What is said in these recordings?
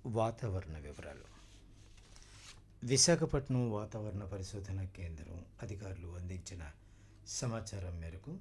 వాతావరణ వివరాలు విశాఖపట్నం వాతావరణ పరిశోధన కేంద్రం అధికారులు అందించిన సమాచారం మేరకు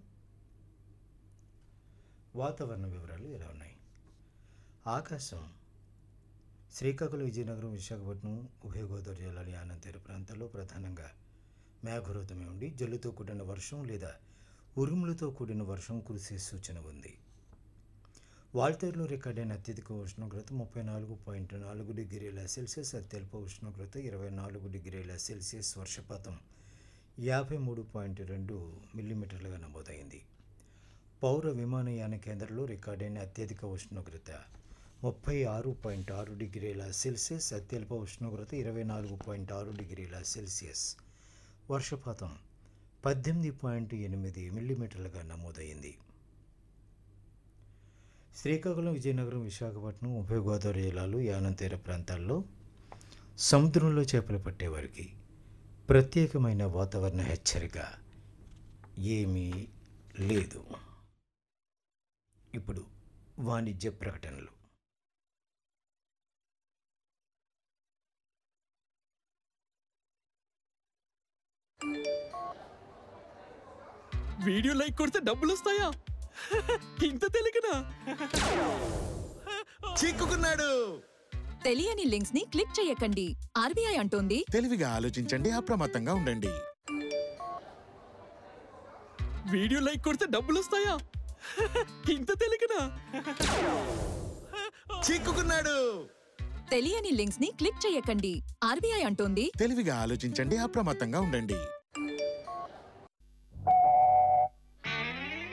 వాతావరణ వివరాలు ఇలా ఉన్నాయి ఆకాశం శ్రీకాకుళం విజయనగరం విశాఖపట్నం ఉభయ గోదావరి జిల్లాలోని ఆనంతేరు ప్రాంతాల్లో ప్రధానంగా మేఘరూతమే ఉండి జల్లుతో కూడిన వర్షం లేదా ఉరుములతో కూడిన వర్షం కురిసే సూచన ఉంది వాల్తేరులో రికార్డైన అత్యధిక ఉష్ణోగ్రత ముప్పై నాలుగు పాయింట్ నాలుగు డిగ్రీల సెల్సియస్ అత్యల్ప ఉష్ణోగ్రత ఇరవై నాలుగు డిగ్రీల సెల్సియస్ వర్షపాతం యాభై మూడు పాయింట్ రెండు మిల్లీమీటర్లుగా నమోదైంది పౌర విమానయాన కేంద్రంలో రికార్డైన అత్యధిక ఉష్ణోగ్రత ముప్పై ఆరు పాయింట్ ఆరు డిగ్రీల సెల్సియస్ అత్యల్ప ఉష్ణోగ్రత ఇరవై నాలుగు పాయింట్ ఆరు డిగ్రీల సెల్సియస్ వర్షపాతం పద్దెనిమిది పాయింట్ ఎనిమిది మిల్లీమీటర్లుగా నమోదైంది శ్రీకాకుళం విజయనగరం విశాఖపట్నం ఉభయ గోదావరి జిల్లాలు యానం తీర ప్రాంతాల్లో సముద్రంలో చేపలు పట్టేవారికి ప్రత్యేకమైన వాతావరణ హెచ్చరిక ఏమీ లేదు ఇప్పుడు వాణిజ్య ప్రకటనలు వీడియో లైక్ కొడితే డబ్బులు వస్తాయా ఇంత తెలియకనా చిక్కుకున్నాడు తెలియని లింక్స్ ని క్లిక్ చేయకండి ఆర్బీఐ అంటోంది తెలివిగా ఆలోచించండి అప్రమత్తంగా ఉండండి వీడియో లైక్ కొడితే డబ్బులు వస్తాయా ఇంత తెలియకనా చిక్కుకున్నాడు తెలియని లింక్స్ ని క్లిక్ చేయకండి ఆర్బీఐ అంటోంది తెలివిగా ఆలోచించండి అప్రమత్తంగా ఉండండి